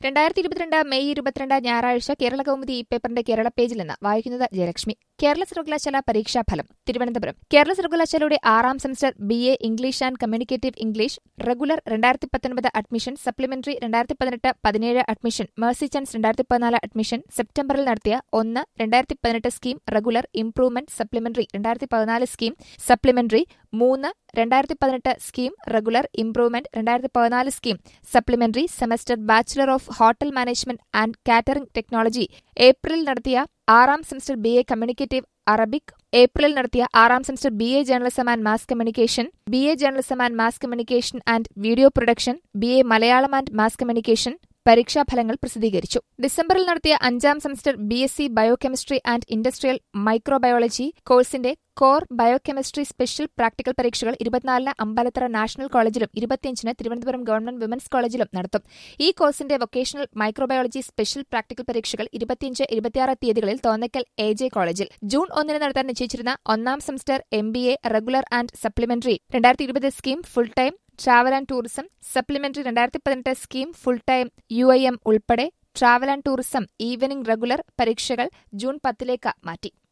രണ്ടായിരത്തി ഇരുപത്തിരണ്ട് മെയ് ഇരുപത്തിരണ്ട് ഞായറാഴ്ച കേരള കൗമുദി ഈ പേപ്പറിന്റെ കേരള പേജിൽ നിന്ന് വായിക്കുന്നത് ജയലക്ഷ്മി കേരള സർവകലാശാല പരീക്ഷാഫലം തിരുവനന്തപുരം കേരള സർവകലാശാലയുടെ ആറാം semester B A English and communicative English regular രണ്ടായിരത്തി പത്തൊൻപത് അഡ്മിഷൻ സപ്ലിമെന്ററി രണ്ടായിരത്തി പതിനെട്ട് പതിനേഴ് അഡ്മിഷൻ മേഴ്സി ചാൻസ് രണ്ടായിരത്തി പതിനാല് അഡ്മിഷൻ സെപ്റ്റംബറിൽ നടത്തിയ ഒന്ന് രണ്ടായിരത്തി പതിനെട്ട് സ്കീം റെഗുലർ ഇംപ്രൂവ്മെന്റ് സപ്ലിമെന്ററി രണ്ടായിരത്തി പതിനാല് സ്കീം സപ്ലിമെന്ററി മൂന്ന് രണ്ടായിരത്തി പതിനെട്ട് സ്കീം റെഗുലർ ഇംപ്രൂവ്മെന്റ് രണ്ടായിരത്തി പതിനാല് scheme supplementary semester bachelor of hotel management and catering technology ഏപ്രിലിൽ നടത്തിയ ആറാം semester B A communicative Arabic ഏപ്രിലിൽ നടത്തിയ ആറാം semester B A journalism and mass communication B A journalism and mass communication and video production B A Malayalam and mass communication പരീക്ഷാഫലങ്ങൾ പ്രസിദ്ധീകരിച്ചു ഡിസംബറിൽ നടത്തിയ അഞ്ചാം semester B S C biochemistry and industrial microbiology കോഴ്സിന്റെ core biochemistry special practical പരീക്ഷകൾ ഇരുപത്തിനാലിന് Ambalathara national കോളേജിലും ഇരുപത്തിയഞ്ചിന് തിരുവനന്തപുരം ഗവൺമെന്റ് വിമൻസ് കോളേജിലും നടത്തും ഈ കോഴ്സിന്റെ വൊക്കേഷണൽ മൈക്രോബയോളജി സ്പെഷ്യൽ പ്രാക്ടിക്കൽ പരീക്ഷകൾ ഇരുപത്തിയഞ്ച് ഇരുപത്തിയാറ് തീയതികളിൽ തോന്നക്കൽ എ ജെ കോളേജിൽ ജൂൺ ഒന്നിന് നടത്താൻ നിശ്ചയിച്ചിരുന്ന ഒന്നാം semester M B A regular and supplementary രണ്ടായിരത്തി ഇരുപത് scheme full time travel and tourism supplementary രണ്ടായിരത്തി പതിനെട്ട് scheme full time U I M ഉൾപ്പെടെ travel and tourism evening regular പരീക്ഷകൾ ജൂൺ പത്തിലേക്ക് മാറ്റി